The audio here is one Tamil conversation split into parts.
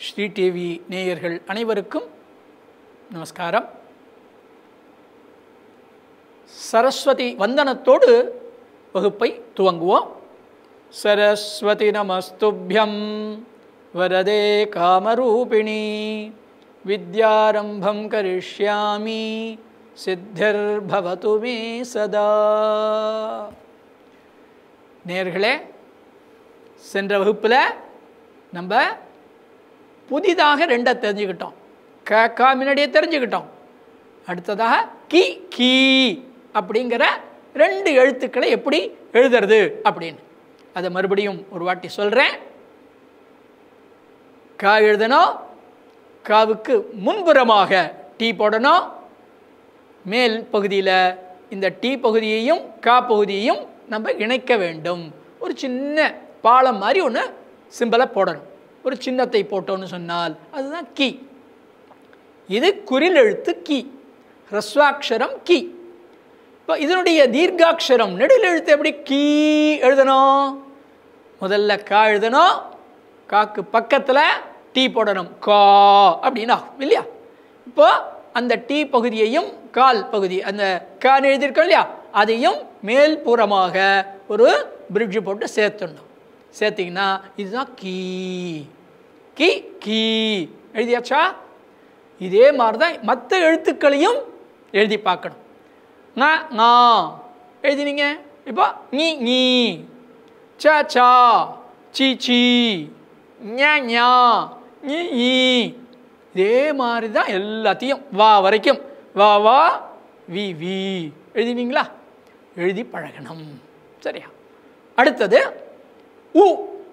ஸ்ரீ டிவி நேயர்கள் அனைவருக்கும் நமஸ்காரம் சரஸ்வதி வந்தனத்தோடு வகுப்பை துவங்குவோம் சரஸ்வதி நமஸ்துபியம் வரதே காமரூபிணி வித்யாரம்பம் கரிஷ்யாமி சித்திர்பவது மே சதா நேர்களே சென்ற வகுப்பில் நம்ம புதிதாக ரெண்டை தெரிஞ்சுக்கிட்டோம் க கா முன்னாடியே தெரிஞ்சுக்கிட்டோம் அடுத்ததாக கி கீ அப்படிங்கிற ரெண்டு எழுத்துக்களை எப்படி எழுதுறது அப்படின்னு அதை மறுபடியும் ஒரு வாட்டி சொல்கிறேன் கா எழுதணும் காவுக்கு முன்புறமாக டீ போடணும் மேல் பகுதியில் இந்த டீ பகுதியையும் கா பகுதியையும் நம்ம இணைக்க வேண்டும் ஒரு சின்ன பாலம் மாதிரி ஒன்று சிம்பிளை போடணும் ஒரு சின்னத்தை போட்டோன்னு சொன்னால் அதுதான் கீ இது குறில் எழுத்து கீ ஹ்ரஸ்வாட்சரம் கீ இப்போ இதனுடைய தீர்க்காட்சரம் நெடில் எழுத்து எப்படி கீ எழுதணும் முதல்ல கா எழுதணும் காக்கு பக்கத்தில் டீ போடணும் கா அப்படின்னு ஆகும் இல்லையா இப்போ அந்த டீ பகுதியையும் கால் பகுதி அந்த கான் எழுதியிருக்கோம் இல்லையா அதையும் மேல் புறமாக ஒரு பிரிட்ஜ் போட்டு சேர்த்துடணும் சேர்த்திங்கன்னா இதுதான் கீ கி கீ எழுதியாச்சா இதே மாதிரி தான் மற்ற எழுத்துக்களையும் எழுதி பார்க்கணும் ங ஙா எழுதினீங்க இப்போ நீ நீ ச சா சி சி ஞா ஞா நீ ஈ இதே மாதிரி தான் எல்லாத்தையும் வா வரைக்கும் வா வா வி வி எழுதினீங்களா எழுதி பழகணும் சரியா அடுத்தது உ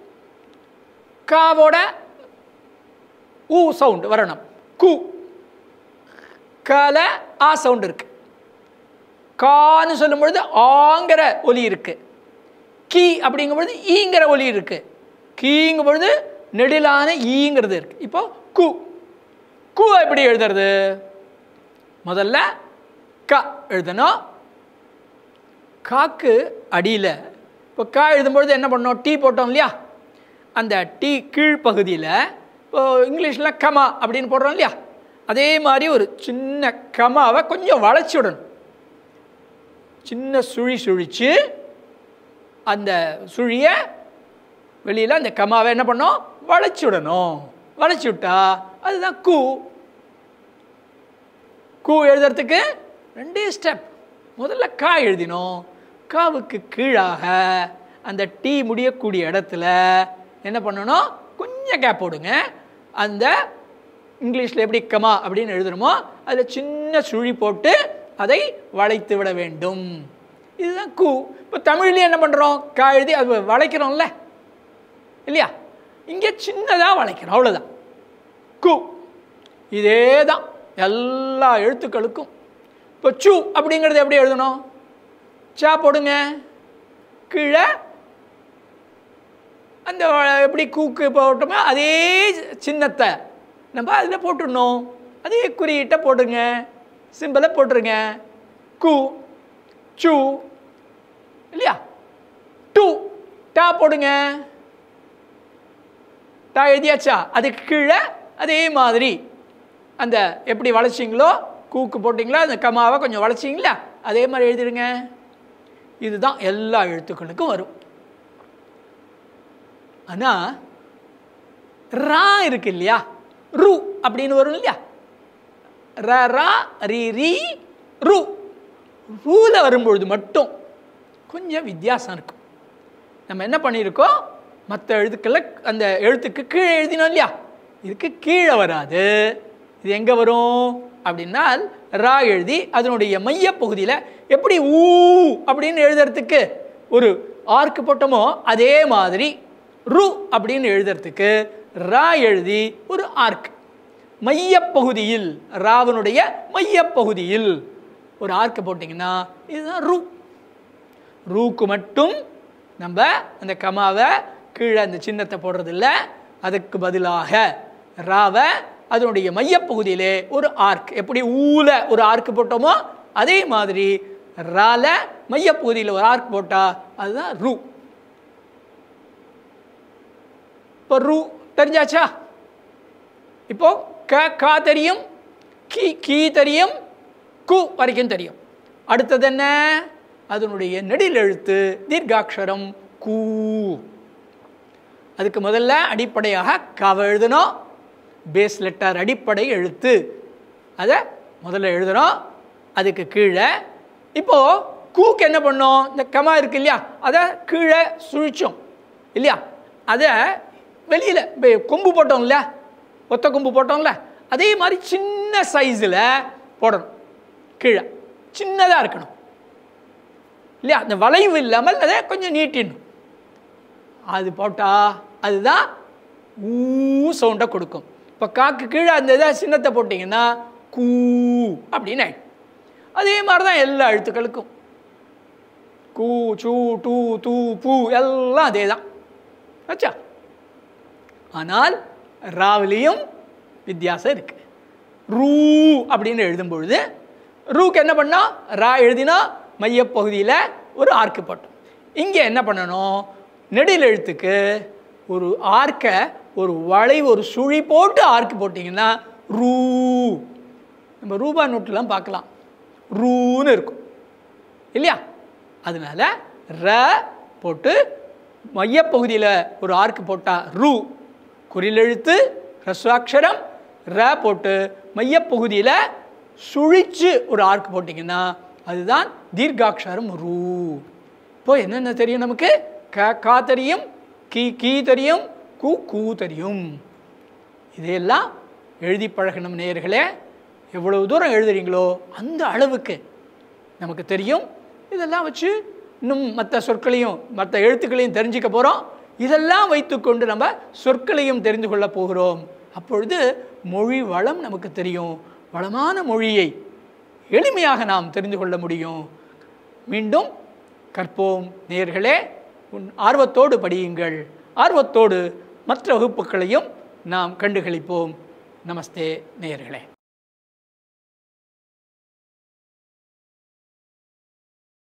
காவோட ஊ சவுண்ட் வரணும் கு கல ஆ சவுண்ட் இருக்கு கான்னு சொல்லும் பொழுது ஆங்கிற ஒலி இருக்கு கீ அப்படிங்கும் பொழுது ஈங்கிற ஒலி இருக்கு கீங்கும் பொழுது நெடிலான ஈங்கிறது இருக்கு இப்போ கு கு எப்படி எழுதுறது முதல்ல க எழுதணும் காக்கு அடியில் இப்போ கா எழுதும்பொழுது என்ன பண்ணோம் டீ போட்டோம் இல்லையா அந்த டீ கீழ்ப்பகுதியில் இப்போ இங்கிலீஷில் கமா அப்படின்னு போடுறோம் இல்லையா அதே மாதிரி ஒரு சின்ன கமாவை கொஞ்சம் வளைச்சி விடணும் சின்ன சுழி சுழிச்சு அந்த சுழியை வெளியில் அந்த கமாவை என்ன பண்ணோம் வளைச்சி விடணும் வளைச்சி விட்டா அதுதான் கூ கூ எழுதுறதுக்கு ரெண்டே ஸ்டெப் முதல்ல கா எழுதினோம் காவுக்கு கீழாக அந்த டீ முடியக்கூடிய இடத்துல என்ன பண்ணணும் கொஞ்சம் கேப் போடுங்க அந்த இங்கிலீஷில் எப்படி கமா அப்படின்னு எழுதுறோமோ அதில் சின்ன சுழி போட்டு அதை வளைத்து விட வேண்டும் இதுதான் கூ இப்போ தமிழ்லேயும் என்ன பண்ணுறோம் கா எழுதி அது வளைக்கிறோம்ல இல்லையா இங்கே சின்னதாக வளைக்கிறோம் அவ்வளோதான் கு இதே தான் எல்லா எழுத்துக்களுக்கும் இப்போ சு அப்படிங்கிறது எப்படி எழுதணும் சா போடுங்க கீழே அந்த எப்படி கூக்கு போட்டோமோ அதே சின்னத்தை நம்ம அதில் போட்டுடணும் அதே குறியீட்டை போட்டுருங்க சிம்பிளை போட்டுருங்க கு சு இல்லையா டூ டா போடுங்க டா எழுதியாச்சா அதுக்கு கீழே அதே மாதிரி அந்த எப்படி வளைச்சிங்களோ கூக்கு போட்டிங்களோ அந்த கமாவை கொஞ்சம் வளைச்சிங்களா அதே மாதிரி எழுதிடுங்க இதுதான் எல்லா எழுத்துக்களுக்கும் வரும் ஆனால் ரா இருக்கு இல்லையா ரு அப்படின்னு வரும் இல்லையா ர ரா ரி ரி ரு ரூல வரும்பொழுது மட்டும் கொஞ்சம் வித்தியாசம் இருக்கும் நம்ம என்ன பண்ணியிருக்கோம் மற்ற எழுத்துக்களை அந்த எழுத்துக்கு கீழே எழுதினோம் இல்லையா இதுக்கு கீழே வராது இது எங்கே வரும் அப்படின்னால் ரா எழுதி அதனுடைய மையப்பகுதியில் எப்படி ஊ அப்படின்னு எழுதுறதுக்கு ஒரு ஆர்க்கு போட்டோமோ அதே மாதிரி ரு அப்படின்னு எழுதுறதுக்கு ரா எழுதி ஒரு ஆர்க் மையப்பகுதியில் ராவனுடைய மையப்பகுதியில் ஒரு ஆர்க்கு போட்டிங்கன்னா இதுதான் ரூ ரூக்கு மட்டும் நம்ம அந்த கமாவை கீழே அந்த சின்னத்தை போடுறதில்ல அதுக்கு பதிலாக ராவை அதனுடைய மையப்பகுதியிலே ஒரு ஆர்க் எப்படி ஊல ஒரு ஆர்க் போட்டோமோ அதே மாதிரி ரால மையப்பகுதியில் ஒரு ஆர்க் போட்டால் அதுதான் ரூ இப்போ ரூ தெரிஞ்சாச்சா இப்போ க கா தெரியும் கி கீ தெரியும் கு வரைக்கும் தெரியும் அடுத்தது என்ன அதனுடைய நெடில் எழுத்து தீர்க்காட்சரம் கூ அதுக்கு முதல்ல அடிப்படையாக கவ எழுதணும் பேஸ் லெட்டர் அடிப்படை எழுத்து அதை முதல்ல எழுதணும் அதுக்கு கீழே இப்போது கூக்கு என்ன பண்ணோம் இந்த கமா இருக்கு இல்லையா அதை கீழே சுழிச்சோம் இல்லையா அதை வெளியில் கொம்பு போட்டோம் இல்லையா ஒத்த கொம்பு போட்டோம்ல அதே மாதிரி சின்ன சைஸில் போடணும் கீழே சின்னதாக இருக்கணும் இல்லையா அந்த வளைவு இல்லாமல் அதை கொஞ்சம் நீட்டிடணும் அது போட்டால் அதுதான் ஊ சவுண்டை கொடுக்கும் இப்போ காக்கு கீழே அந்த இதை சின்னத்தை போட்டிங்கன்னா கூ அப்படின்னு ஆயிடும் அதே மாதிரி தான் எல்லா எழுத்துக்களுக்கும் கூ சூ டூ தூ பூ எல்லாம் அதே தான் ஆச்சா ஆனால் ராவிலையும் வித்தியாசம் இருக்கு ரூ அப்படின்னு எழுதும் பொழுது ரூக்கு என்ன பண்ணோம் ரா எழுதினா மையப்பகுதியில் ஒரு ஆர்க்கு போட்டோம் இங்கே என்ன பண்ணணும் நெடில் எழுத்துக்கு ஒரு ஆர்க்கை ஒரு வளைவு ஒரு சுழி போட்டு ஆர்க்கு போட்டிங்கன்னா ரூ நம்ம ரூபா நோட்டெலாம் பார்க்கலாம் ரூன்னு இருக்கும் இல்லையா அதனால ர போட்டு மையப்பகுதியில் ஒரு ஆர்க்கு போட்டால் ரூ குறிலெழுத்து ரஸ்வாட்சரம் ர போட்டு மையப்பகுதியில் சுழிச்சு ஒரு ஆர்க்கு போட்டிங்கன்னா அதுதான் தீர்க்காட்சரம் ரூ இப்போ என்னென்ன தெரியும் நமக்கு க கா தெரியும் கீ கீ தெரியும் கு கூ தெரியும் இதையெல்லாம் எழுதி பழகணும் நேயர்களே எவ்வளவு தூரம் எழுதுறீங்களோ அந்த அளவுக்கு நமக்கு தெரியும் இதெல்லாம் வச்சு இன்னும் மற்ற சொற்களையும் மற்ற எழுத்துக்களையும் தெரிஞ்சுக்க போகிறோம் இதெல்லாம் வைத்துக்கொண்டு நம்ம சொற்களையும் தெரிந்து கொள்ள போகிறோம் அப்பொழுது மொழி வளம் நமக்கு தெரியும் வளமான மொழியை எளிமையாக நாம் தெரிந்து கொள்ள முடியும் மீண்டும் கற்போம் நேயர்களே உன் ஆர்வத்தோடு படியுங்கள் ஆர்வத்தோடு மற்ற வகுப்புகளையும் நாம் கண்டுகளிப்போம் நமஸ்தே நேயர்களே